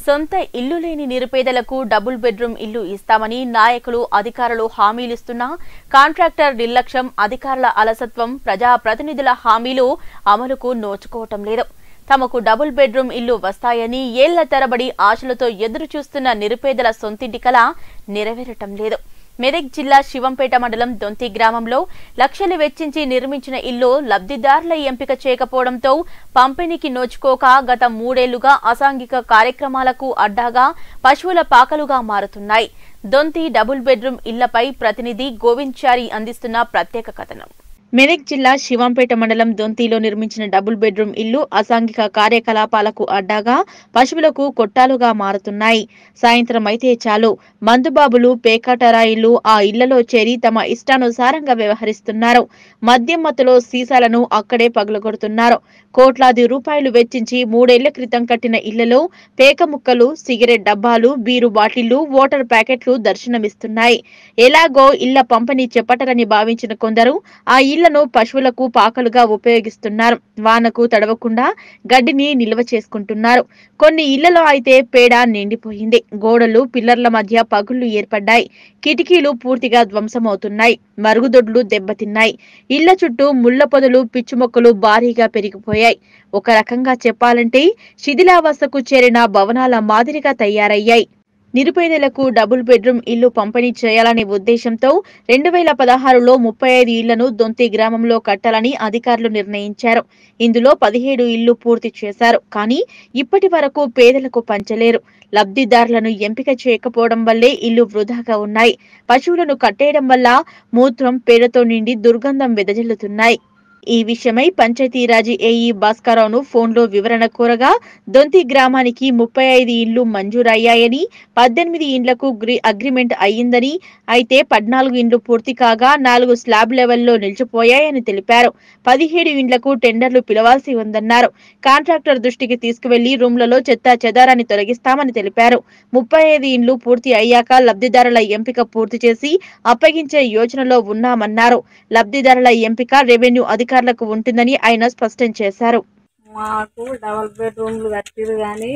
సొంత ఇల్లు లేని నిరుపేదలకు డబుల్ బెడ్రూమ్ ఇల్లు ఇస్తామని నాయకులు అధికారులు హామీలిస్తున్నా కాంట్రాక్టర్ నిర్లక్ష్యం అధికారుల అలసత్వం ప్రజా ప్రతినిధుల హామీలు అమలుకు నోచుకోవటం లేదు తమకు డబుల్ బెడ్రూమ్ ఇల్లు వస్తాయని ఏళ్ల తరబడి ఆశలతో ఎదురు చూస్తున్న నిరుపేదల సొంతింటి కల నెరవేరటం లేదు మెదక్ జిల్లా శివంపేట మండలం దొంతి గ్రామంలో లక్షలు వెచ్చించి నిర్మించిన ఇల్లు లబ్ధిదారుల ఎంపిక చేయకపోవడంతో పంపిణీకి నోచుకోక గత మూడేళ్లుగా అసాంఘిక కార్యక్రమాలకు అడ్డాగా పశువుల పాకలుగా మారుతున్నాయి దొంతి డబుల్ బెడ్రూమ్ ఇళ్లపై ప్రతినిధి గోవింద్ చారి అందిస్తున్న ప్రత్యేక కథనం మెదక్ జిల్లా శివంపేట మండలం దొంతిలో నిర్మించిన డబుల్ బెడ్రూమ్ ఇల్లు అసాంఘిక కార్యకలాపాలకు అడ్డాగా పశువులకు కొట్టాలుగా మారుతున్నాయి సాయంత్రం అయితే చాలు మందుబాబులు పేకాటరాయిలు ఆ ఇళ్లలో చేరి తమ ఇష్టానుసారంగా వ్యవహరిస్తున్నారు మద్యం మత్తులో సీసాలను అక్కడే పగులగొడుతున్నారు కోట్లాది రూపాయలు వెచ్చించి మూడేళ్ల క్రితం కట్టిన ఇళ్లలో పేక ముక్కలు సిగరెట్ డబ్బాలు బీరు బాటిళ్లు వాటర్ ప్యాకెట్లు దర్శనమిస్తున్నాయి ఎలాగో ఇళ్ల పంపిణీ చెప్పటలని భావించిన కొందరు ఆ ఇళ్లను పశువులకు పాకలుగా ఉపయోగిస్తున్నారు వానకు తడవకుండా గడ్డిని నిల్వ చేసుకుంటున్నారు కొన్ని ఇళ్లలో అయితే పేడ నిండిపోయింది గోడలు పిల్లర్ల మధ్య పగుళ్లు ఏర్పడ్డాయి కిటికీలు పూర్తిగా ధ్వంసమవుతున్నాయి మరుగుదొడ్లు దెబ్బతిన్నాయి ఇళ్ల చుట్టూ ముళ్ల పొదలు పిచ్చుమొక్కలు భారీగా పెరిగిపోయాయి ఒక రకంగా చెప్పాలంటే శిథిలావస్థకు చేరిన భవనాల మాదిరిగా తయారయ్యాయి నిరుపేదలకు డబుల్ బెడ్రూమ్ ఇల్లు పంపిణీ చేయాలనే ఉద్దేశంతో రెండు వేల పదహారులో ముప్పై ఐదు ఇళ్లను దొంతి గ్రామంలో కట్టాలని అధికారులు నిర్ణయించారు ఇందులో పదిహేడు ఇళ్లు పూర్తి చేశారు కానీ ఇప్పటి వరకు పేదలకు పంచలేరు లబ్ధిదారులను ఎంపిక చేయకపోవడం వల్లే ఇల్లు వృధాగా ఉన్నాయి పశువులను కట్టేయడం వల్ల మూత్రం పేడతో నిండి దుర్గంధం వెదజల్లుతున్నాయి ఈ విషయమై పంచాయతీరాజ్ ఏఈ భాస్కరరావును ఫోన్లో వివరణ కోరగా దొంతి గ్రామానికి ముప్పై ఐదు ఇండ్లు మంజూరయ్యాయని పద్దెనిమిది ఇండ్లకు గ్రి- అగ్రిమెంట్ అయ్యిందని అయితే పద్నాలుగు ఇండ్లు పూర్తి కాగా నాలుగు స్లాబ్ లెవెల్లో నిలిచిపోయాయని తెలిపారు పదిహేడు ఇండ్లకు టెండర్లు పిలవాల్సి ఉందన్నారు కాంట్రాక్టర్ దృష్టికి తీసుకువెళ్లి రూమ్లలో చెత్త చెదారాన్ని తొలగిస్తామని తెలిపారు ముప్పై ఐదు ఇండ్లు పూర్తి అయ్యాక లబ్ధిదారుల ఎంపిక పూర్తి చేసి అప్పగించే యోచనలో ఉన్నామన్నారు లబ్ధిదారుల ఎంపిక రెవెన్యూ అధికారులకు ఉంటుందని ఆయన స్పష్టం చేశారు మాకు డబల్ బెడ్రూమ్లు కట్టిరు కానీ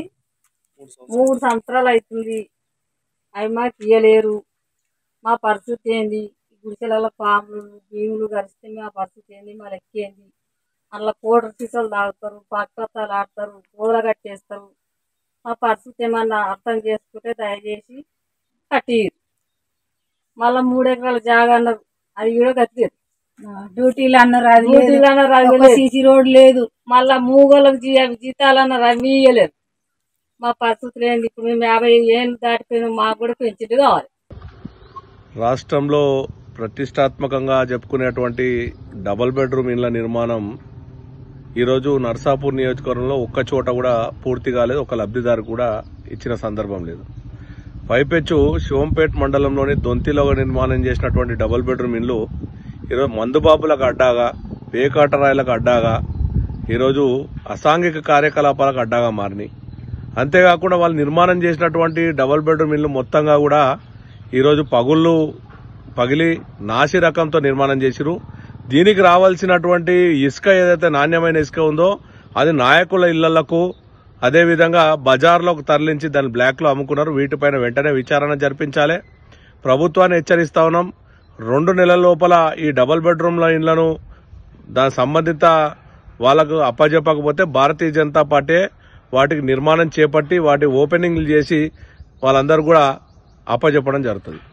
మూడు సంవత్సరాలు అవుతుంది అవి మాకు ఇయ్యలేరు మా పరిస్థితి ఏంది ఈ గుడిసెలలో పాములు భీములు కలిస్తే మా పరిస్థితి ఏంది మా లెక్క ఏంది అందులో కోటర్ సీసాలు తాగుతారు పక్కతాలు ఆడతారు కూర కట్టేస్తారు మా పరిస్థితి ఏమన్నా అర్థం చేసుకుంటే దయచేసి కట్టిరు మళ్ళీ మూడు ఎకరాల జాగా అన్నారు అది కూడా కట్టారు డ్యూటీలు అన్నారు అది లేదు. డ్యూటీలు అన్నారు అది ఒక లేదు. సీసీ రోడ్ లేదు మళ్ళా మూగోళ్ళకి జీ జీతాలన్నారు అవి ఇయ్యలేరు మా పరిస్థితులు ఏంది ఇప్పుడు మేము యాభై ఏళ్ళు దాటిపోయిన మాకు కూడా పెంచుడు కావాలి రాష్ట్రంలో ప్రతిష్టాత్మకంగా చెప్పుకునేటువంటి డబల్ బెడ్రూమ్ ఇళ్ల నిర్మాణం ఈరోజు నర్సాపూర్ నియోజకవర్గంలో ఒక్క చోట కూడా పూర్తి కాలేదు ఒక లబ్ధిదారు కూడా ఇచ్చిన సందర్భం లేదు పైపెచ్చు శివంపేట్ మండలంలోని దొంతిలో నిర్మాణం చేసినటువంటి డబల్ బెడ్రూమ్ ఇల్లు ఈరోజు మందుబాబులకు అడ్డాగా పేకాటరాయలకు అడ్డాగా ఈరోజు అసాంఘిక కార్యకలాపాలకు అడ్డాగా మారినాయి అంతేకాకుండా వాళ్ళు నిర్మాణం చేసినటువంటి డబల్ బెడ్రూమ్ ఇల్లు మొత్తంగా కూడా ఈరోజు పగుళ్ళు పగిలి నాసి రకంతో నిర్మాణం చేసిరు దీనికి రావాల్సినటువంటి ఇసుక ఏదైతే నాణ్యమైన ఇసుక ఉందో అది నాయకుల ఇళ్లకు అదేవిధంగా బజార్లోకి తరలించి దాన్ని బ్లాక్లో అమ్ముకున్నారు వీటిపైన వెంటనే విచారణ జరిపించాలి ప్రభుత్వాన్ని హెచ్చరిస్తా ఉన్నాం రెండు నెలల లోపల ఈ డబల్ బెడ్రూమ్ల ఇళ్లను దాని సంబంధిత వాళ్ళకు అప్పజెప్పకపోతే భారతీయ జనతా పార్టీ వాటికి నిర్మాణం చేపట్టి వాటి ఓపెనింగ్లు చేసి వాళ్ళందరూ కూడా అప్పజెప్పడం జరుగుతుంది